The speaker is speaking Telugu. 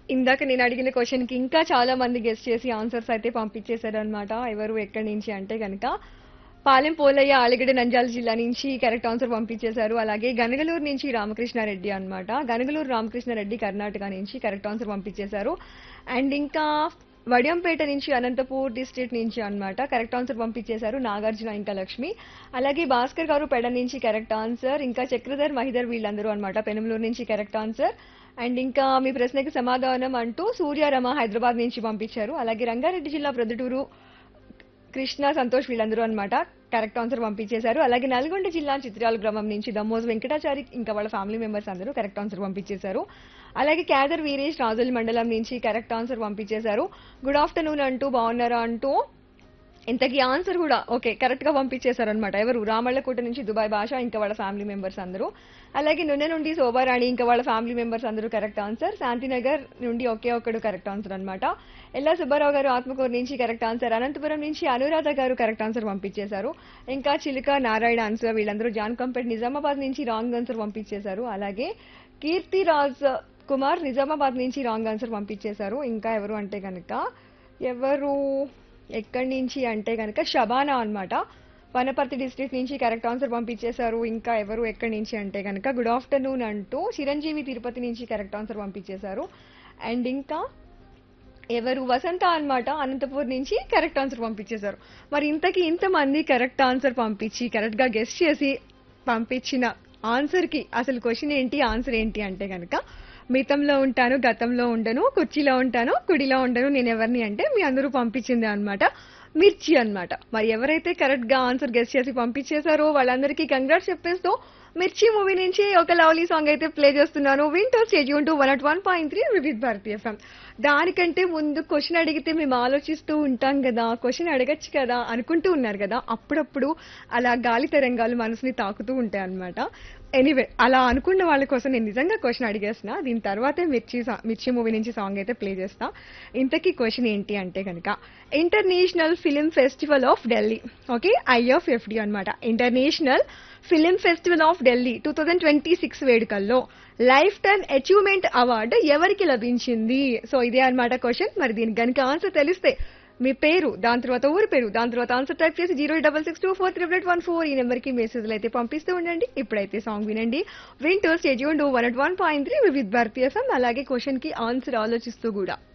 ఇందాక నేను అడిగిన క్వశ్చన్ కి ఇంకా చాలా మంది గెస్ట్ చేసి ఆన్సర్స్ అయితే పంపించేశారు అనమాట ఎవరు ఎక్కడి నుంచి అంటే కనుక పాలెం పోలయ్య ఆలగడ్డ నంద్యాల జిల్లా నుంచి కరెక్ట్ ఆన్సర్ పంపించేశారు అలాగే గనగలూరు నుంచి రామకృష్ణారెడ్డి అన్నమాట గనగలూరు రామకృష్ణారెడ్డి కర్ణాటక నుంచి కరెక్ట్ ఆన్సర్ పంపించేశారు అండ్ ఇంకా వడియంపేట నుంచి అనంతపూర్ డిస్ట్రిక్ట్ నుంచి అన్నమాట కరెక్ట్ ఆన్సర్ పంపించేశారు నాగార్జున ఇంకా లక్ష్మి అలాగే భాస్కర్ గారు పెడ నుంచి కరెక్ట్ ఆన్సర్ ఇంకా చక్రధర్ మహిధర్ వీళ్ళందరూ అన్నమాట పెనుమలూరు నుంచి కరెక్ట్ ఆన్సర్ అండ్ ఇంకా మీ ప్రశ్నకి సమాధానం అంటూ సూర్యారమ హైదరాబాద్ నుంచి పంపించారు అలాగే రంగారెడ్డి జిల్లా ప్రొద్దుటూరు కృష్ణ సంతోష్ వీళ్ళందరూ అన్నమాట కరెక్ట్ ఆన్సర్ పంపించేశారు అలాగే నల్గొండ జిల్లా చిత్రాల గ్రామం నుంచి దమ్మోజ్ వెంకటాచారి ఇంకా వాళ్ళ ఫ్యామిలీ మెంబర్స్ అందరూ కరెక్ట్ ఆన్సర్ పంపించేశారు అలాగే క్యాదర్ వీరేష్ రాజోలి మండలం నుంచి కరెక్ట్ ఆన్సర్ పంపించేశారు గుడ్ ఆఫ్టర్నూన్ అంటూ బాగున్నారా అంటూ ఇంతకీ ఆన్సర్ కూడా ఓకే కరెక్ట్ గా పంపించేశారు అనమాట ఎవరు రామళ్ళకోట నుంచి దుబాయ్ భాష ఇంకా వాళ్ళ ఫ్యామిలీ మెంబర్స్ అందరూ అలాగే నున్నె నుండి శోభారాణి ఇంకా వాళ్ళ ఫ్యామిలీ మెంబర్స్ అందరూ కరెక్ట్ ఆన్సర్ శాంతినగర్ నుండి ఒకే ఒక్కడు కరెక్ట్ ఆన్సర్ అన్నమాట ఎల్లా సుబ్బారావు గారు ఆత్మకూరు నుంచి కరెక్ట్ ఆన్సర్ అనంతపురం నుంచి అనురాధ గారు కరెక్ట్ ఆన్సర్ పంపించేశారు ఇంకా చిలుక నారాయణ ఆన్సర్ వీళ్ళందరూ జాన్ కంపెట్ నిజామాబాద్ నుంచి రాంగ్ ఆన్సర్ పంపించేశారు అలాగే కీర్తిరాజ్ కుమార్ నిజామాబాద్ నుంచి రాంగ్ ఆన్సర్ పంపించేశారు ఇంకా ఎవరు అంటే కనుక ఎవరు ఎక్కడి నుంచి అంటే కనుక షబానా అన్నమాట వనపర్తి డిస్ట్రిక్ట్ నుంచి కరెక్ట్ ఆన్సర్ పంపించేశారు ఇంకా ఎవరు ఎక్కడి నుంచి అంటే కనుక గుడ్ ఆఫ్టర్నూన్ అంటూ చిరంజీవి తిరుపతి నుంచి కరెక్ట్ ఆన్సర్ పంపించేశారు అండ్ ఇంకా ఎవరు వసంత అన్నమాట అనంతపూర్ నుంచి కరెక్ట్ ఆన్సర్ పంపించేశారు మరి ఇంతకీ ఇంతమంది కరెక్ట్ ఆన్సర్ పంపించి కరెక్ట్ గా గెస్ట్ చేసి పంపించిన ఆన్సర్ కి అసలు క్వశ్చన్ ఏంటి ఆన్సర్ ఏంటి అంటే కనుక మితంలో ఉంటాను గతంలో ఉండను కుర్చీలో ఉంటాను కుడిలో ఉండను నేను ఎవరిని అంటే మీ అందరూ పంపించింది అన్నమాట మిర్చి అన్నమాట మరి ఎవరైతే కరెక్ట్ గా ఆన్సర్ గెస్ట్ చేసి పంపించేశారో వాళ్ళందరికీ కంగ్రాట్స్ చెప్పేస్తూ మిర్చి మూవీ నుంచి ఒక లవ్లీ సాంగ్ అయితే ప్లే చేస్తున్నాను వింటూ stage to one at one point three Vividh Bharatiya FM దానికంటే ముందు క్వశ్చన్ అడిగితే మేము ఆలోచిస్తూ ఉంటాం కదా క్వశ్చన్ అడగచ్చు కదా అనుకుంటూ ఉన్నారు కదా అప్పుడప్పుడు అలా గాలి తరంగాలు మనసుని తాకుతూ ఉంటాయి అన్నమాట ఎనీవే అలా అనుకున్న వాళ్ళ కోసం నేను నిజంగా క్వశ్చన్ అడిగేసిన దీని తర్వాతే మిర్చి సా- మిర్చి మూవీ నుంచి సాంగ్ అయితే ప్లే చేస్తా ఇంతకీ క్వశ్చన్ ఏంటి అంటే కనుక international film festival of Delhi okay IFFD అన్నమాట international film festival of Delhi two thousand twenty six వేడుకల్లో లైఫ్ టైమ్ అచీవ్మెంట్ అవార్డు ఎవరికి లభించింది సో ఇదే అన్నమాట క్వశ్చన్ మరి దీనికి గనుక ఆన్సర్ తెలిస్తే మీ పేరు దాని తర్వాత ఊరి పేరు దాని తర్వాత ఆన్సర్ టైప్ చేసి zero double six two four triple one four ఈ నెంబర్కి మెసేజ్లు అయితే పంపిస్తూ ఉండండి ఇప్పుడైతే సాంగ్ వినండి వింటూ stage one one at one point three with Bharatiya FM అలాగే క్వశ్చన్ కి ఆన్సర్ ఆలోచిస్తూ కూడా